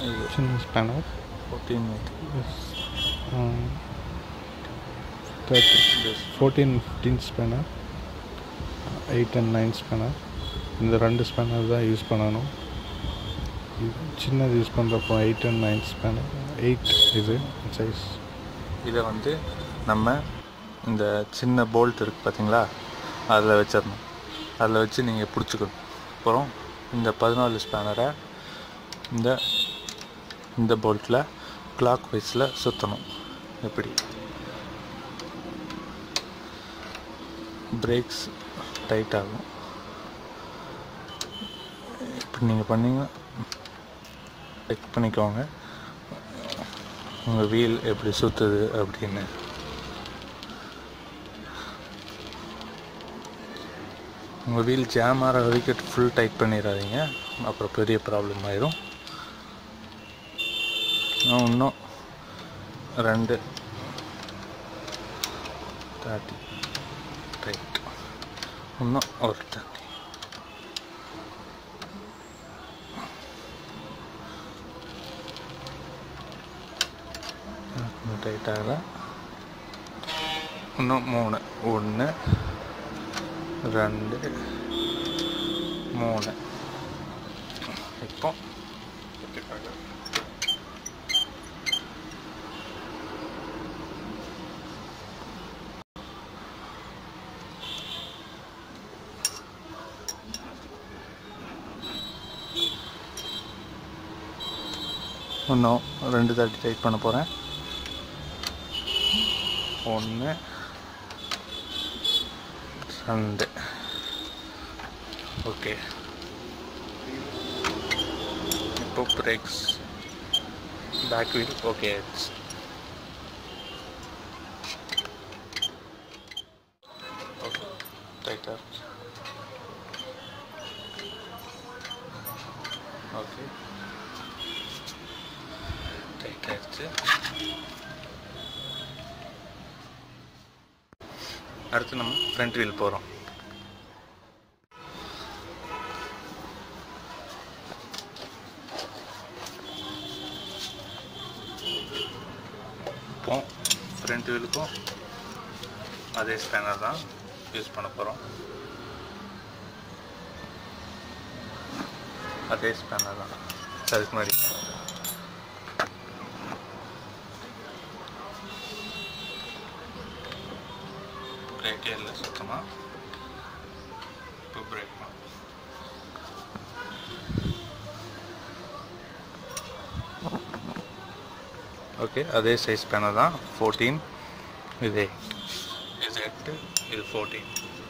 இது சின்ன spanner fourteen thirty this fourteen fifteen spanner eight and nine spanner இந்த ரெண்டு ஸ்பேனர் தான் யூஸ் பண்ணணும் இது சின்னது யூஸ் பண்ணுறப்போ eight and nine spanner eight இது சைஸ் இதை வந்து நம்ம இந்த சின்ன போல்ட் இருக்குது பார்த்தீங்களா அதில் வச்சிடணும் அதில் வச்சு நீங்கள் பிடிச்சிக்கணும் அப்புறம் இந்த பதினாலு ஸ்பேனரை இந்த இந்த போல்ட்டில் கிளாக் வைஸில் சுற்றணும் இப்படி பிரேக்ஸ் டைட் ஆகும் இப்படி நீங்கள் பண்ணீங்க செக் பண்ணிக்கோங்க உங்கள் வீல் எப்படி சுற்றுது அப்படின்னு உங்கள் வீல் ஜாம் ஆகிற வரைக்கும் ஃபுல் டைட் பண்ணிடாதீங்க அப்புறம் பெரிய ப்ராப்ளம் ஆயிரும் நான் இன்னும் ரெண்டு தேர்ட்டி ரைட் இன்னும் ஒரு தேர்ட்டி டைட் ஆகல இன்னும் மூணு ஒன்று ரெண்டு மூணு இப்போ இன்னும் ரெண்டு தாட்டி டைட் பண்ண போகிறேன் ஒன்று ரெண்டு ஓகே இப்போ பிரேக்ஸ் பேக் வீல் ஓகே ஆயிடுச்சு ஓகே டைட்டாக ஓகே டைட் ஆயிடுச்சு அடுத்து நம்ம ஃப்ரண்ட் வீல் போகிறோம் இப்போ ஃப்ரண்ட் வீலுக்கும் அதே ஸ்பேனர் தான் யூஸ் பண்ண போகிறோம் அதே ஸ்பேனர் தான் அதுக்கு மாதிரி பிரேக்கே இல்லை சுத்தமாக இப்போ பிரேக் பண்ண ஓகே அதே சைஸ் பேனர் தான் ஃபோர்டீன் இது இது எட்டு இது ஃபோர்டீன்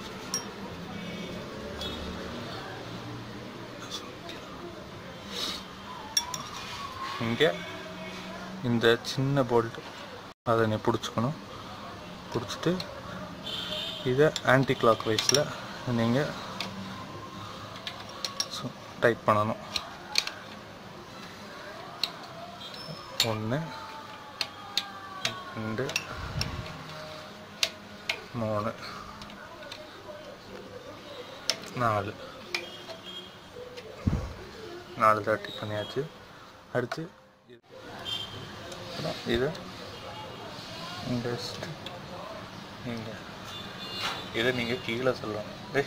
இங்கே இந்த சின்ன போல்ட் அதை நீ பிடிச்சிக்கணும் பிடிச்சிட்டு இதை ஆன்டி கிளாக் வைஸில் நீங்கள் டைட் பண்ணணும் ஒன்று ரெண்டு மூணு நாலு நாலு தாட்டி பண்ணியாச்சு அடுத்து இது- அப்புறம் இதை ஜஸ்ட் இங்கே இதை நீங்கள் கீழே சொல்லணும் டேய்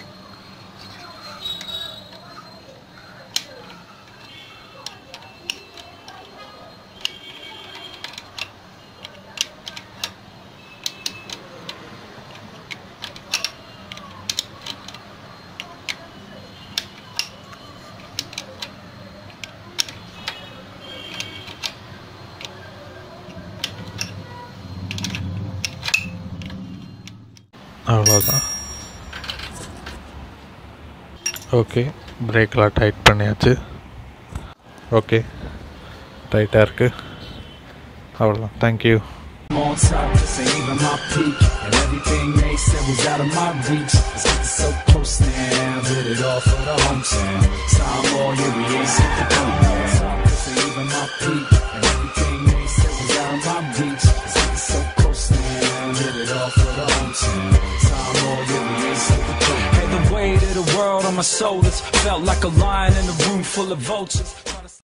அவ்வளோதான் ஓகே பிரேக்கெலாம் டைட் பண்ணியாச்சு ஓகே டைட்டாக இருக்குது அவ்வளோதான் thank you on top, this ain't even my peak. And everything they said was out of my reach. It's getting so close now, did it all for the hometown. Time all year, we ain't set the point now. This ain't even my peak. And everything they said was out of my reach. It's getting so close now, did it all for the hometown. Time all year, we ain't set the point. Hey, the weight of the world on my shoulders felt like a lion in a room full of vultures.